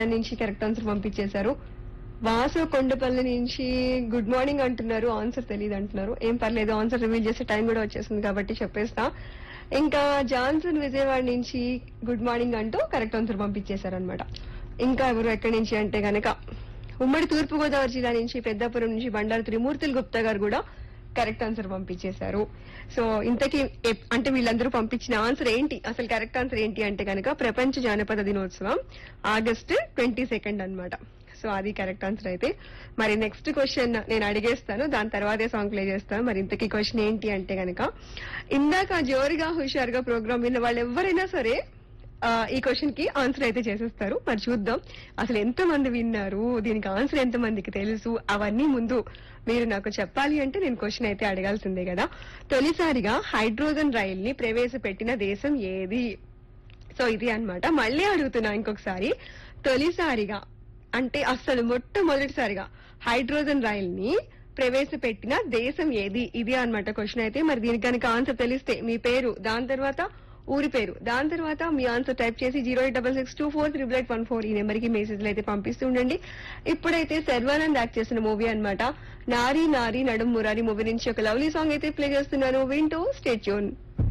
నుంచి correct answer పంపించేశారు వాసు కొండపల్లి నుంచి గుడ్ మార్నింగ్ అంటున్నారు ఆన్సర్ తెలియదు అంటున్నారు ఏం పర్లేదు ఆన్సర్ రివీల్ చేసే టైం కూడా వచ్చేసింది కాబట్టి చెప్పేస్తా ఇంకా జాన్సన్ విజయవాడ నుంచి గుడ్ మార్నింగ్ అంటూ కరెక్ట్ ఆన్సర్ పంపించేశారనమాట ఇంకా ఎవరు ఎక్కడి నుంచి అంటే గనక ఉమ్మడి తూర్పు గోదావరి జిల్లా నుంచి పెద్దాపురం నుంచి బండారు త్రిమూర్తులు గుప్తా గారు కూడా కరెక్ట్ ఆన్సర్ పంపించేశారు సో ఇంతకీ ఎప్- అంటే వీళ్ళందరూ పంపించిన ఆన్సర్ ఏంటి అసలు కరెక్ట్ ఆన్సర్ ఏంటి అంటే కనుక ప్రపంచ జానపద దినోత్సవం ఆగస్ట్ ట్వంటీ సెకండ్ అనమాట సో అది కరెక్ట్ ఆన్సర్ అయితే మరి నెక్స్ట్ క్వశ్చన్ నేను అడిగేస్తాను దాని తర్వాతే సాంగ్ ప్లే చేస్తాను మరి ఇంతకీ క్వశ్చన్ ఏంటి అంటే కనుక ఇందాక జోరుగా హుషారుగా ప్రోగ్రామ్ విన్న వాళ్ళు ఎవరైనా సరే ఆ, ఈ క్వశ్చన్ కి ఆన్సర్ అయితే చేసేస్తారు మరి చూద్దాం అసలు ఎంత మంది విన్నారు దీనికి ఆన్సర్ ఎంత మందికి తెలుసు అవన్నీ ముందు మీరు నాకు చెప్పాలి అంటే నేను క్వశ్చన్ అయితే అడగాల్సిందే కదా తొలిసారిగా హైడ్రోజన్ రైల్ ని ప్రవేశపెట్టిన దేశం ఏది సో ఇది అన్నమాట మళ్ళీ అడుగుతున్నా ఇంకొకసారి తొలిసారిగా అంటే అసలు మొట్టమొదటిసారిగా హైడ్రోజన్ రైల్ ని ప్రవేశపెట్టిన దేశం ఏది ఇది అన్నమాట క్వశ్చన్ అయితే మరి దీనికి కనుక ఆన్సర్ తెలిస్తే మీ పేరు దాని తర్వాత ఊరి పేరు దాని తర్వాత మీ ఆన్సర్ టైప్ చేసి zero eight double six two four triple eight one four ఈ నెంబర్ కి మెసేజ్లు అయితే పంపిస్తూ ఉండండి ఇప్పుడైతే శర్వానంద్ యాక్ట్ చేసిన మూవీ అన్నమాట నారీ నారీ నడుం మురారి మూవీ నుంచి ఒక లవ్లీ సాంగ్ అయితే ప్లే చేస్తున్నాను వింటూ స్టేట్యూన్